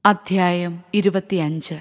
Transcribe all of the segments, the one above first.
അധ്യായം ഇരുപത്തിയഞ്ച്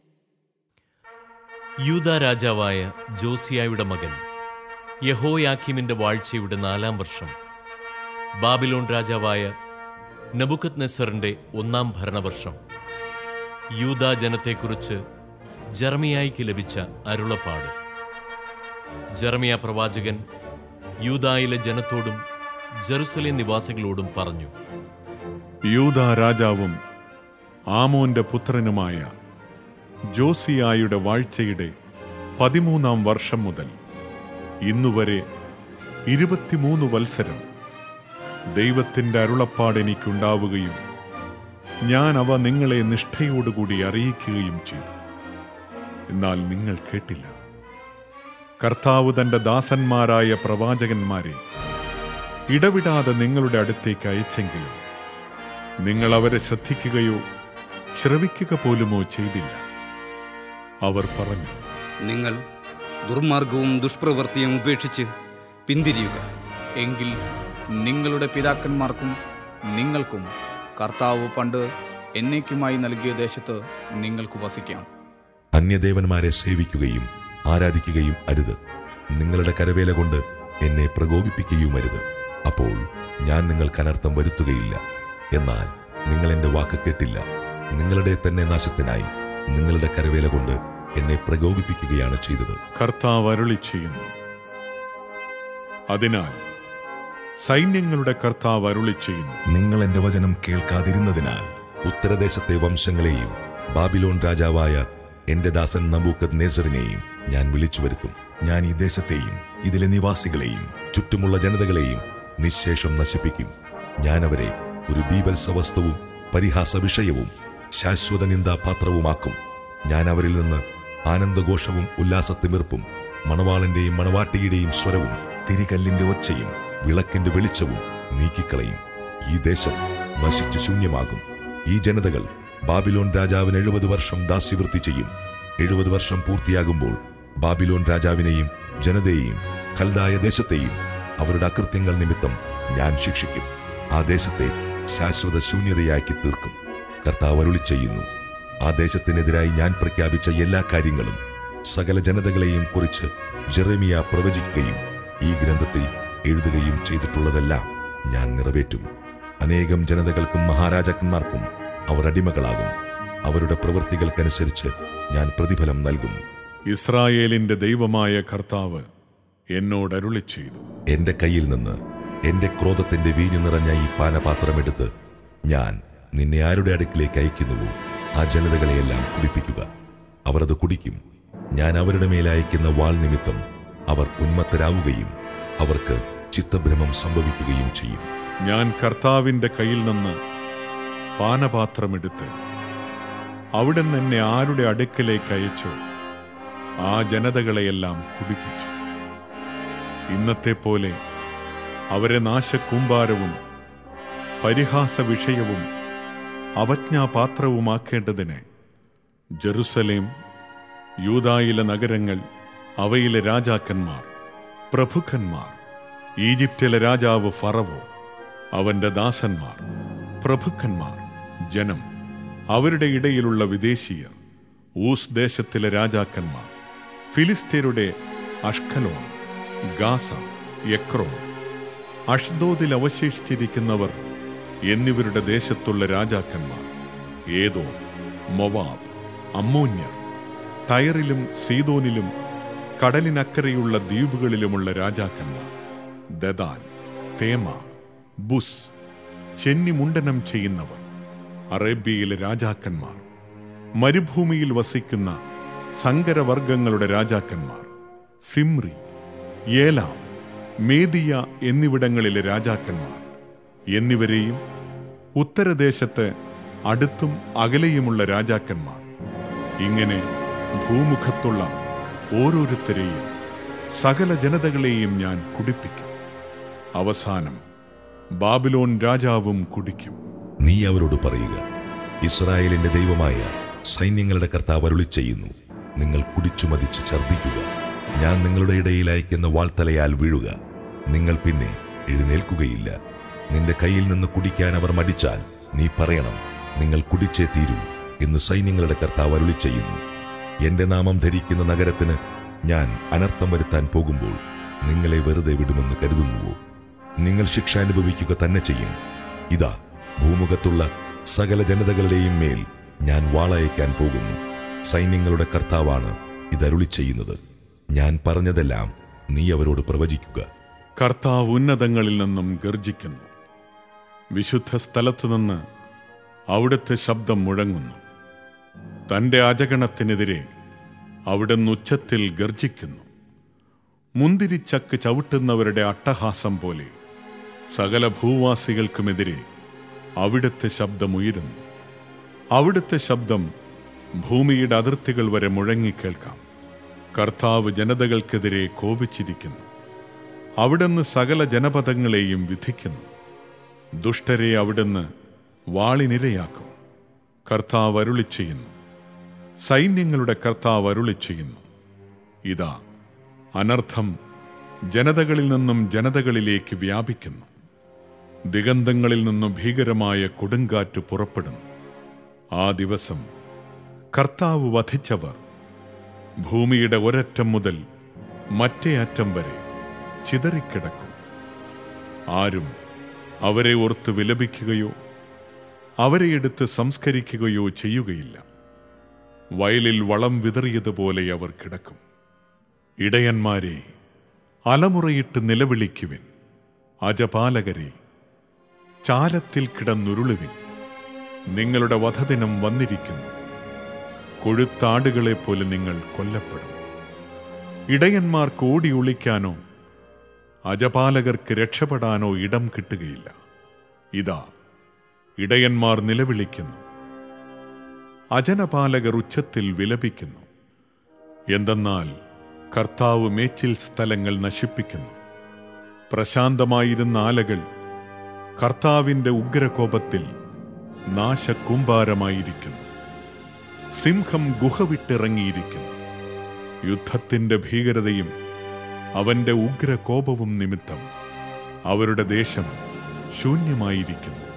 യൂദ രാജാവായ ജോസിയായുടെ മകൻ യഹോയാക്കിമിന്റെ വാഴ്ചയുടെ നാലാം വർഷം ബാബിലോൺ രാജാവായ നബുക്കത് നെസറിന്റെ ഒന്നാം ഭരണവർഷം യൂദ ജനത്തെക്കുറിച്ച് ജർമിയായിക്ക് ലഭിച്ച അരുളപ്പാട് ജർമിയ പ്രവാചകൻ യൂദായിലെ ജനത്തോടും ജെറുസലേം നിവാസികളോടും പറഞ്ഞു യൂദാ രാജാവും ആമോന്റെ പുത്രനുമായ ജോസിയായുടെ വാഴ്ചയുടെ പതിമൂന്നാം വർഷം മുതൽ ഇന്നുവരെ ഇരുപത്തിമൂന്ന് വത്സരം ദൈവത്തിന്റെ അരുളപ്പാട് എനിക്കുണ്ടാവുകയും ഞാൻ അവ നിങ്ങളെ നിഷ്ഠയോടുകൂടി അറിയിക്കുകയും ചെയ്തു എന്നാൽ നിങ്ങൾ കേട്ടില്ല കർത്താവ് തന്റെ ദാസന്മാരായ പ്രവാചകന്മാരെ ഇടവിടാതെ നിങ്ങളുടെ അടുത്തേക്ക് അയച്ചെങ്കിലും നിങ്ങൾ അവരെ ശ്രദ്ധിക്കുകയോ ശ്രവിക്കുക പോലുമോ ചെയ്തില്ല അവർ പറഞ്ഞു നിങ്ങൾ ദുർമാർഗവും ദുഷ്പ്രവൃത്തിയും ഉപേക്ഷിച്ച് പിന്തിരിയുക എങ്കിൽ നിങ്ങളുടെ പിതാക്കന്മാർക്കും നിങ്ങൾക്കും കർത്താവ് പണ്ട് എന്നേക്കുമായി നൽകിയ ദേശത്ത് നിങ്ങൾക്ക് വസിക്കാം അന്യദേവന്മാരെ സേവിക്കുകയും ആരാധിക്കുകയും അരുത് നിങ്ങളുടെ കരവേല കൊണ്ട് എന്നെ പ്രകോപിപ്പിക്കുകയുമരുത് അപ്പോൾ ഞാൻ നിങ്ങൾക്ക് അനർത്ഥം വരുത്തുകയില്ല എന്നാൽ നിങ്ങൾ എന്റെ വാക്ക് കേട്ടില്ല നിങ്ങളുടെ തന്നെ നാശത്തിനായി നിങ്ങളുടെ കരവേല കൊണ്ട് എന്നെ പ്രകോപിപ്പിക്കുകയാണ് ചെയ്തത് കർത്താവ് അരുളി ചെയ്യുന്നു അതിനാൽ സൈന്യങ്ങളുടെ കർത്താവ് അരുളി ചെയ്യുന്നു നിങ്ങൾ എന്റെ വചനം കേൾക്കാതിരുന്നതിനാൽ ഉത്തരദേശത്തെ വംശങ്ങളെയും ബാബിലോൺ രാജാവായ എന്റെ ദാസൻ നബൂക്കത് നേസറിനെയും ഞാൻ വിളിച്ചു വരുത്തും ഞാൻ ഈ ദേശത്തെയും ഇതിലെ നിവാസികളെയും ചുറ്റുമുള്ള ജനതകളെയും നിശേഷം നശിപ്പിക്കും ഞാൻ അവരെ ഒരു ബീഭത്സവസ്തുവും പരിഹാസ വിഷയവും ശാശ്വത നിന്ദാപാത്രവുമാക്കും ഞാൻ അവരിൽ നിന്ന് ആനന്ദഘോഷവും ഉല്ലാസത്തിമിർപ്പും മണവാളന്റെയും മണവാട്ടിയുടെയും സ്വരവും തിരികല്ലിന്റെ ഒച്ചയും വിളക്കിന്റെ വെളിച്ചവും നീക്കിക്കളയും ഈ ദേശം നശിച്ചു ശൂന്യമാകും ഈ ജനതകൾ ബാബിലോൺ രാജാവിന് എഴുപത് വർഷം ദാസ്യവൃത്തി ചെയ്യും എഴുപത് വർഷം പൂർത്തിയാകുമ്പോൾ ബാബിലോൺ രാജാവിനെയും ജനതയെയും കൽദായ ദേശത്തെയും അവരുടെ അകൃത്യങ്ങൾ നിമിത്തം ഞാൻ ശിക്ഷിക്കും ആ ദേശത്തെ ശാശ്വത ശൂന്യതയാക്കി തീർക്കും കർത്താവ് അരുളി ചെയ്യുന്നു ആ ദേശത്തിനെതിരായി ഞാൻ പ്രഖ്യാപിച്ച എല്ലാ കാര്യങ്ങളും സകല ജനതകളെയും കുറിച്ച് ജെറമിയ പ്രവചിക്കുകയും ഈ ഗ്രന്ഥത്തിൽ എഴുതുകയും ചെയ്തിട്ടുള്ളതെല്ലാം ഞാൻ നിറവേറ്റും അനേകം ജനതകൾക്കും മഹാരാജാക്കന്മാർക്കും അവർ അടിമകളാകും അവരുടെ പ്രവൃത്തികൾക്കനുസരിച്ച് ഞാൻ പ്രതിഫലം നൽകും ഇസ്രായേലിന്റെ ദൈവമായ കർത്താവ് എന്നോട് അരുളി ചെയ്തു എന്റെ കയ്യിൽ നിന്ന് എന്റെ ക്രോധത്തിന്റെ വീഞ്ഞു നിറഞ്ഞ ഈ പാനപാത്രമെടുത്ത് ഞാൻ നിന്നെ ആരുടെ അടുക്കിലേക്ക് അയക്കുന്നുവോ ആ ജനതകളെയെല്ലാം കുടിപ്പിക്കുക അവർ അത് കുടിക്കും ഞാൻ അവരുടെ മേലയക്കുന്ന വാൾ നിമിത്തം അവർ ഉന്മത്തരാവുകയും അവർക്ക് ചിത്തഭ്രമം സംഭവിക്കുകയും ചെയ്യും ഞാൻ കർത്താവിന്റെ കയ്യിൽ നിന്ന് പാനപാത്രമെടുത്ത് അവിടുന്ന് എന്നെ ആരുടെ അടുക്കലേക്ക് അയച്ചോ ആ ജനതകളെയെല്ലാം കുടിപ്പിച്ചു ഇന്നത്തെ പോലെ അവരെ നാശക്കൂമ്പാരവും പരിഹാസ വിഷയവും അവജ്ഞാപാത്രവുമാക്കേണ്ടതിന് ജെറുസലേം യൂതായിലെ നഗരങ്ങൾ അവയിലെ രാജാക്കന്മാർ പ്രഭുക്കന്മാർ ഈജിപ്തിലെ രാജാവ് ഫറവോ അവന്റെ ദാസന്മാർ പ്രഭുക്കന്മാർ ജനം അവരുടെ ഇടയിലുള്ള വിദേശീയർ ഊസ് ദേശത്തിലെ രാജാക്കന്മാർ ഫിലിസ്തീനരുടെ അഷ്കലോൺ ഗാസ യക്രോൺ അഷ്ദോദിൽ അവശേഷിച്ചിരിക്കുന്നവർ എന്നിവരുടെ ദേശത്തുള്ള രാജാക്കന്മാർ ഏതോ മൊവാബ് അമ്മോന്യർ ടയറിലും സീതോനിലും കടലിനക്കരെയുള്ള ദ്വീപുകളിലുമുള്ള രാജാക്കന്മാർ ദദാൻ തേമ ബുസ് ചെന്നിമുണ്ടനം ചെയ്യുന്നവർ അറേബ്യയിലെ രാജാക്കന്മാർ മരുഭൂമിയിൽ വസിക്കുന്ന സങ്കരവർഗങ്ങളുടെ രാജാക്കന്മാർ സിമ്രി ഏലാം മേദിയ എന്നിവിടങ്ങളിലെ രാജാക്കന്മാർ എന്നിവരെയും ഉത്തരദേശത്ത് അടുത്തും അകലെയുമുള്ള രാജാക്കന്മാർ ഇങ്ങനെ ഭൂമുഖത്തുള്ള ഓരോരുത്തരെയും സകല ജനതകളെയും ഞാൻ കുടിപ്പിക്കും അവസാനം ബാബിലോൺ രാജാവും കുടിക്കും നീ അവരോട് പറയുക ഇസ്രായേലിന്റെ ദൈവമായ സൈന്യങ്ങളുടെ കർത്താവ് അരുളി ചെയ്യുന്നു നിങ്ങൾ കുടിച്ചു മതിച്ച് ഛർദ്ദിക്കുക ഞാൻ നിങ്ങളുടെ ഇടയിൽ അയക്കുന്ന വാൾത്തലയാൽ വീഴുക നിങ്ങൾ പിന്നെ എഴുന്നേൽക്കുകയില്ല നിന്റെ കയ്യിൽ നിന്ന് കുടിക്കാൻ അവർ മടിച്ചാൽ നീ പറയണം നിങ്ങൾ കുടിച്ചേ തീരൂ എന്ന് സൈന്യങ്ങളുടെ കർത്താവ് അരുളി ചെയ്യുന്നു എന്റെ നാമം ധരിക്കുന്ന നഗരത്തിന് ഞാൻ അനർത്ഥം വരുത്താൻ പോകുമ്പോൾ നിങ്ങളെ വെറുതെ വിടുമെന്ന് കരുതുന്നുവോ നിങ്ങൾ ശിക്ഷ അനുഭവിക്കുക തന്നെ ചെയ്യും ഇതാ ഭൂമുഖത്തുള്ള സകല ജനതകളുടെയും മേൽ ഞാൻ വാളയക്കാൻ പോകുന്നു സൈന്യങ്ങളുടെ കർത്താവാണ് ഇതരുളി ചെയ്യുന്നത് ഞാൻ പറഞ്ഞതെല്ലാം നീ അവരോട് പ്രവചിക്കുക കർത്താവ് ഉന്നതങ്ങളിൽ നിന്നും ഗർജിക്കുന്നു വിശുദ്ധ സ്ഥലത്തു നിന്ന് അവിടുത്തെ ശബ്ദം മുഴങ്ങുന്നു തന്റെ അജഗണത്തിനെതിരെ അവിടുന്ന് ഉച്ചത്തിൽ ഗർജിക്കുന്നു മുന്തിരിച്ചക്ക് ചവിട്ടുന്നവരുടെ അട്ടഹാസം പോലെ സകല ഭൂവാസികൾക്കുമെതിരെ അവിടുത്തെ ശബ്ദമുയരുന്നു അവിടുത്തെ ശബ്ദം ഭൂമിയുടെ അതിർത്തികൾ വരെ മുഴങ്ങിക്കേൾക്കാം കർത്താവ് ജനതകൾക്കെതിരെ കോപിച്ചിരിക്കുന്നു അവിടുന്ന് സകല ജനപദങ്ങളെയും വിധിക്കുന്നു ദുഷ്ടരെ അവിടുന്ന് വാളിനിരയാക്കും കർത്താവ് അരുളി ചെയ്യുന്നു സൈന്യങ്ങളുടെ കർത്താവ് അരുളി ചെയ്യുന്നു ഇതാ അനർത്ഥം ജനതകളിൽ നിന്നും ജനതകളിലേക്ക് വ്യാപിക്കുന്നു ദിഗന്ധങ്ങളിൽ നിന്നും ഭീകരമായ കൊടുങ്കാറ്റ് പുറപ്പെടുന്നു ആ ദിവസം കർത്താവ് വധിച്ചവർ ഭൂമിയുടെ ഒരറ്റം മുതൽ മറ്റേ അറ്റം വരെ ചിതറിക്കിടക്കും ആരും അവരെ ഓർത്ത് വിലപിക്കുകയോ അവരെ എടുത്ത് സംസ്കരിക്കുകയോ ചെയ്യുകയില്ല വയലിൽ വളം വിതറിയതുപോലെ അവർ കിടക്കും ഇടയന്മാരെ അലമുറയിട്ട് നിലവിളിക്കുവിൻ അജപാലകരെ ചാലത്തിൽ കിടന്നുരുളുവിൻ നിങ്ങളുടെ വധദിനം വന്നിരിക്കുന്നു കൊഴുത്താടുകളെ പോലെ നിങ്ങൾ കൊല്ലപ്പെടും ഇടയന്മാർക്ക് ഓടി ഒളിക്കാനോ അജപാലകർക്ക് രക്ഷപ്പെടാനോ ഇടം കിട്ടുകയില്ല ഇതാ ഇടയന്മാർ നിലവിളിക്കുന്നു അജനപാലകർ ഉച്ചത്തിൽ വിലപിക്കുന്നു എന്തെന്നാൽ കർത്താവ് മേച്ചിൽ സ്ഥലങ്ങൾ നശിപ്പിക്കുന്നു പ്രശാന്തമായിരുന്ന ആലകൾ കർത്താവിന്റെ ഉഗ്രകോപത്തിൽ നാശകൂമ്പാരമായിരിക്കുന്നു സിംഹം ഗുഹ വിട്ടിറങ്ങിയിരിക്കുന്നു യുദ്ധത്തിന്റെ ഭീകരതയും അവന്റെ ഉഗ്രകോപവും നിമിത്തം അവരുടെ ദേശം ശൂന്യമായിരിക്കുന്നു